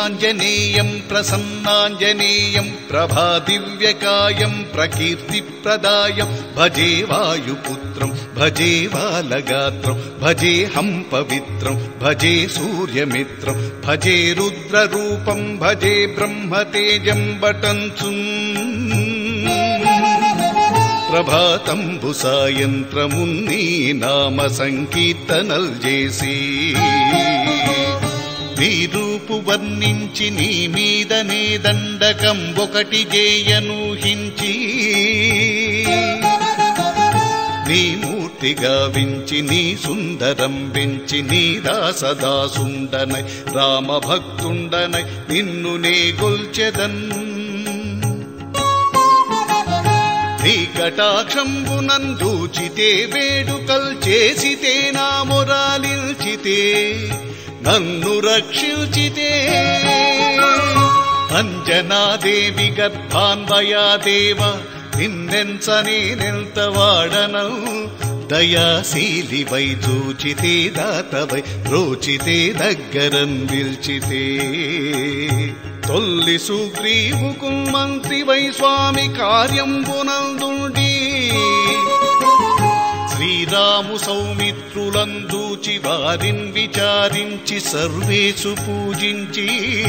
ప్రసన్నాంజనేయం ప్రసన్నాంజనేయం ప్రభాదివ్యకాయం ప్రకీర్తిప్రదాయం భజే వాయుపుత్రం భజే బాలగాత్రం భజేహం పవిత్రం భజే సూర్యమిత్రం భజే రుద్రరూపం భజే బ్రహ్మతేజం బటంచు ప్రభాతంబు సాయంత్రమున్నీ నామ సంకీర్తనల్ చేసి నీ రూపు వర్ణించి నీ మీదనే దండకం ఒకటి చేయనూహించి నీ మూర్తిగా వించి నీ సుందరం పెంచి నీ దాసదాసుండనై రామభక్తుండనై నిన్ను నే గొల్చెదన్ నీ కటాక్షంబునందూచితే వేడుకల్ చేసితే నా మొరాలిల్చితే నన్ను రక్షించితే అంజనాదేవి గర్భాన్వయాదేవ నిన్నెంచనేనెంత వాడనౌ దయాశీలివై చూచితే దాతవై రోచితే దగ్గరం నిల్చితే తొల్లి సుగ్రీవుకు మంత్రివై స్వామి కార్యంబునందుండి శ్రీరాము సౌమిత్రులందూచి వారిన్ విచారించి సర్వేసు పూజించి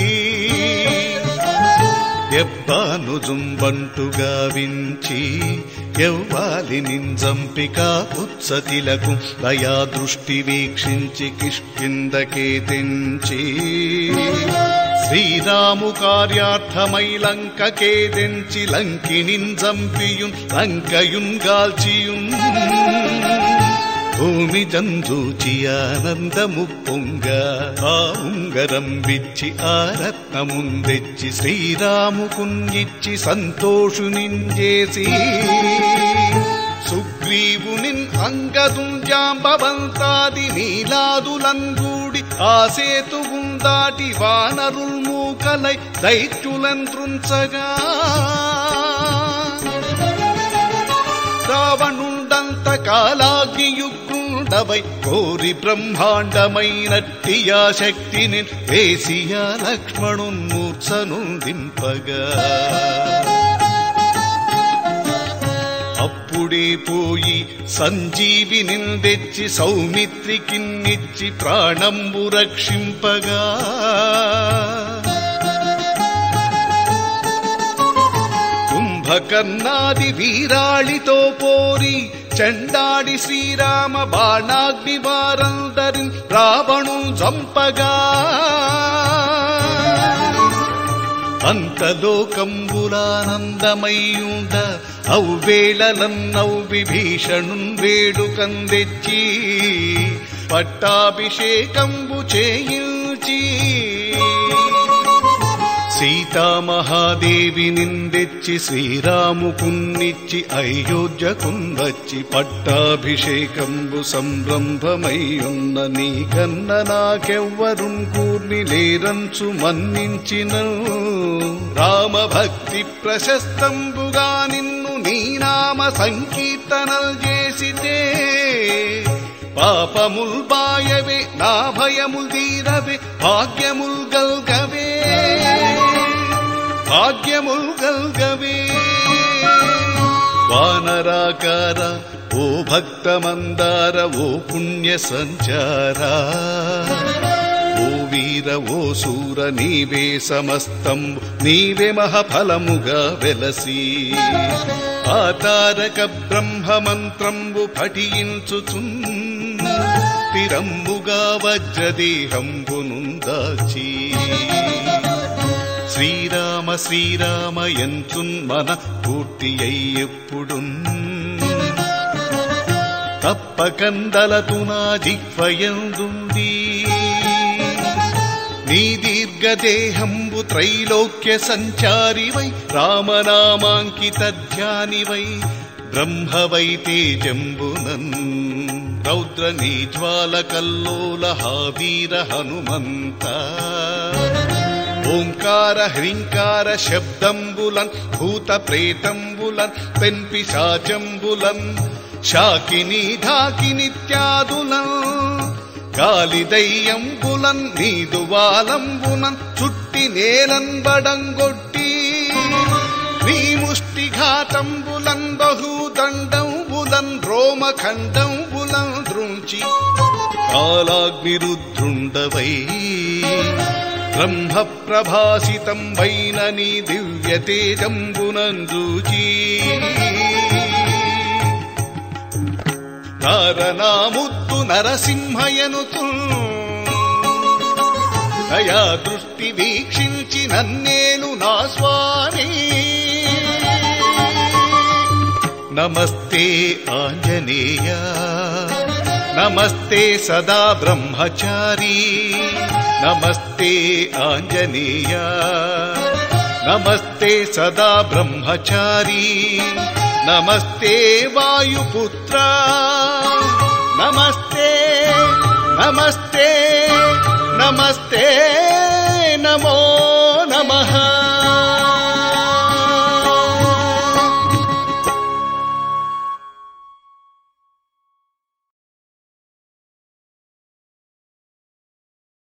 ఎబ్బాను జుంబంటుగా వించి ఎవ్వాలి నింజంపిక ఉత్సతిలకు దయా దృష్టి వీక్షించి కిష్కిందకే తెంచి శ్రీరాము కార్యార్థమై లంకకే తెంచి లంకినిన్ జంపియున్ లంకయున్ గాల్చియున్ భూమి జంజూచి ఆనందము పొంగ ఆ ఉంగరం విచ్చి ఆ రత్నముందెచ్చి శ్రీరాముకున్నిచ్చి సంతోషునింజేసి సుగ్రీవునిన్ అంగదుంజాంబవంతాది నీలాదులంగూడి ఆ సేతుగుందాటి వానరుల్ మూకలై దైత్యులం త్రుంచగా రావణుండంత కాలాగ్నియుగ్రుండవై కోరి బ్రహ్మాండమైనట్టి ఆ శక్తిని వేసియా లక్ష్మణున్మూర్ఛనుందింపగా అప్పుడే పోయి సంజీవి నిందెచ్చి సౌమిత్రికిన్నిచ్చి ప్రాణంబు రక్షింపగా కుంభకర్ణాది వీరాళితో పోరి చండాడి శ్రీరామ బాణాగ్ని వారందరి రావణు చంపగా అంతలోకంబులానందమయ్యుండ ఔవేళలన్నౌ విభీషణున్ వేడుకందెచ్చి పట్టాభిషేకంబు చేయించి సీతామహాదేవి నిందెచ్చి శ్రీరాముకున్నిచ్చి అయోధ్యకుందచ్చి పట్టాభిషేకంబు సంరంభమయ్యున్న నీ కన్న నాకెవ్వరున్ కూర్ని లేరంచు మన్నించిన రామభక్తి ప్రశస్తంబుగా నిన్ను నీ నామ సంకీర్తనల్ చేసితే పాపముల్ బాయవే నా భయముల్ తీరవే భాగ్యముల్ గల్గవే భాగ్యముల్ గల్గవే వానరాకార ఓ భక్తమందార ఓ పుణ్య సంచారా ఓ వీర ఓ సూర నీవే సమస్తం నీవే మహఫలముగా వెలసి ఆ తారక బ్రహ్మ మంత్రంబు పఠించుచున్ స్థిరంబుగా వజ్రదేహంబునుందాచి శ్రీరామ శ్రీరామ ఎంచున్ మన పూర్తి అయ్యెప్పుడున్ తప్పకందలతు నా జిహ్వయందుంది నీ దీర్ఘదేహంబు త్రైలోక్య సంచారివై రామనామాంకిత ధ్యానివై బ్రహ్మవై తేజంబునన్ రౌద్ర నీజ్వాల కల్లోల హావీర హనుమంత ఓంకార హ్రీంకార శబ్దంబులన్ భూత ప్రేతంబులన్ పెన్పిశాచంబులన్ శాకిని ధాకినిత్యాదులన్ కాలిదయ్యంబులన్ నీదువాలంబునన్ చుట్టి నట్టి నేలంబడంగొట్టి నీ ముష్టిఘాతంబులన్ బహుదండంబులన్ రోమఖండంబులన్ దృంచి కాలాగ్నిరుద్రుండవై బ్రహ్మ ప్రభాసితం వైన నీ దివ్య తేజంబునందూచి నారనాముద్దు నరసింహయనుతు దయా దృష్టి వీక్షించి నన్నేలు నా స్వామి నమస్తే ఆంజనేయ నమస్తే సదా బ్రహ్మచారి నమస్తే ఆంజనేయ నమస్తే సదా బ్రహ్మచారి నమస్తే వాయుపుత్ర నమస్తే నమస్తే నమస్తే నమో నమః